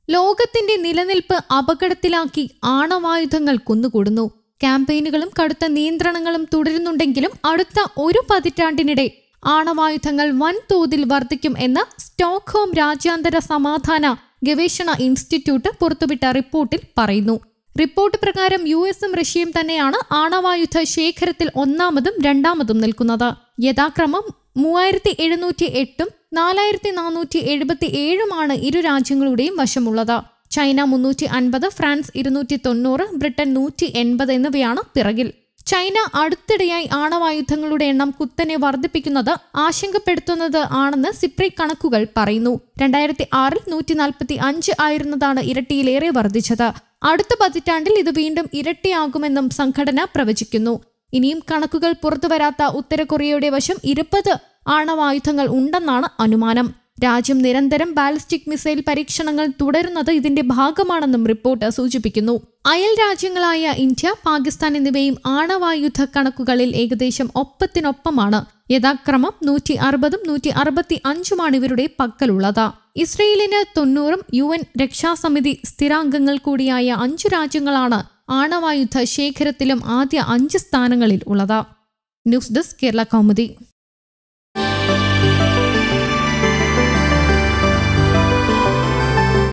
ലോകത്തിന്റെ നിലനിൽപ്പ് അപകടത്തിലാക്കി ആണവായുധങ്ങൾ കുന്നുകൂടുന്നു ക്യാമ്പയിനുകളും കടുത്ത നിയന്ത്രണങ്ങളും തുടരുന്നുണ്ടെങ്കിലും അടുത്ത ഒരു പതിറ്റാണ്ടിനിടെ ആണവായുധങ്ങൾ വൻതോതിൽ വർദ്ധിക്കും എന്ന് സ്റ്റോക്ക്ഹോം രാജ്യാന്തര സമാധാന ഗവേഷണ ഇൻസ്റ്റിറ്റ്യൂട്ട് പുറത്തുവിട്ട റിപ്പോർട്ടിൽ പറയുന്നു റിപ്പോർട്ട് പ്രകാരം യു എസും റഷ്യയും തന്നെയാണ് ആണവായുധ ശേഖരത്തിൽ ഒന്നാമതും രണ്ടാമതും നിൽക്കുന്നത് യഥാക്രമം മൂവായിരത്തി എഴുന്നൂറ്റി എട്ടും നാലായിരത്തി നാനൂറ്റി എഴുപത്തി ഏഴുമാണ് ഇരു രാജ്യങ്ങളുടെയും വശമുള്ളത് ചൈന മുന്നൂറ്റി അൻപത് ഫ്രാൻസ് ഇരുന്നൂറ്റി തൊണ്ണൂറ് ബ്രിട്ടൻ നൂറ്റി എൺപത് എന്നിവയാണ് പിറകിൽ ചൈന അടുത്തിടെയായി ആണവായുധങ്ങളുടെ എണ്ണം കുത്തനെ വർദ്ധിപ്പിക്കുന്നത് ആശങ്കപ്പെടുത്തുന്നത് ആണെന്ന് സിപ്രി കണക്കുകൾ പറയുന്നു രണ്ടായിരത്തി ആറിൽ നൂറ്റി നാൽപ്പത്തി അഞ്ച് ആയിരുന്നതാണ് ഇരട്ടിയിലേറെ വർദ്ധിച്ചത് അടുത്ത പതിറ്റാണ്ടിൽ ഇത് വീണ്ടും ഇരട്ടിയാകുമെന്നും സംഘടന പ്രവചിക്കുന്നു ഇനിയും കണക്കുകൾ പുറത്തുവരാത്ത ഉത്തര കൊറിയയുടെ വശം ഇരുപത് ആണവായുധങ്ങൾ ഉണ്ടെന്നാണ് അനുമാനം രാജ്യം നിരന്തരം ബാലിസ്റ്റിക് മിസൈൽ പരീക്ഷണങ്ങൾ തുടരുന്നത് ഇതിന്റെ ഭാഗമാണെന്നും റിപ്പോർട്ട് സൂചിപ്പിക്കുന്നു അയൽ രാജ്യങ്ങളായ ഇന്ത്യ പാകിസ്ഥാൻ എന്നിവയും ആണവായുധ കണക്കുകളിൽ ഏകദേശം ഒപ്പത്തിനൊപ്പമാണ് യഥാക്രമം നൂറ്റി അറുപതും നൂറ്റി അറുപത്തി അഞ്ചുമാണ് ഇവരുടെ പക്കലുള്ളത് ഇസ്രയേലിന് തൊണ്ണൂറും യു എൻ രക്ഷാസമിതി സ്ഥിരാംഗങ്ങൾ കൂടിയായ അഞ്ചു രാജ്യങ്ങളാണ് ആണവായുധ ശേഖരത്തിലും ആദ്യ അഞ്ച് സ്ഥാനങ്ങളിൽ ഉള്ളത് ന്യൂസ് ഡെസ്ക് കേരള കൗമുദി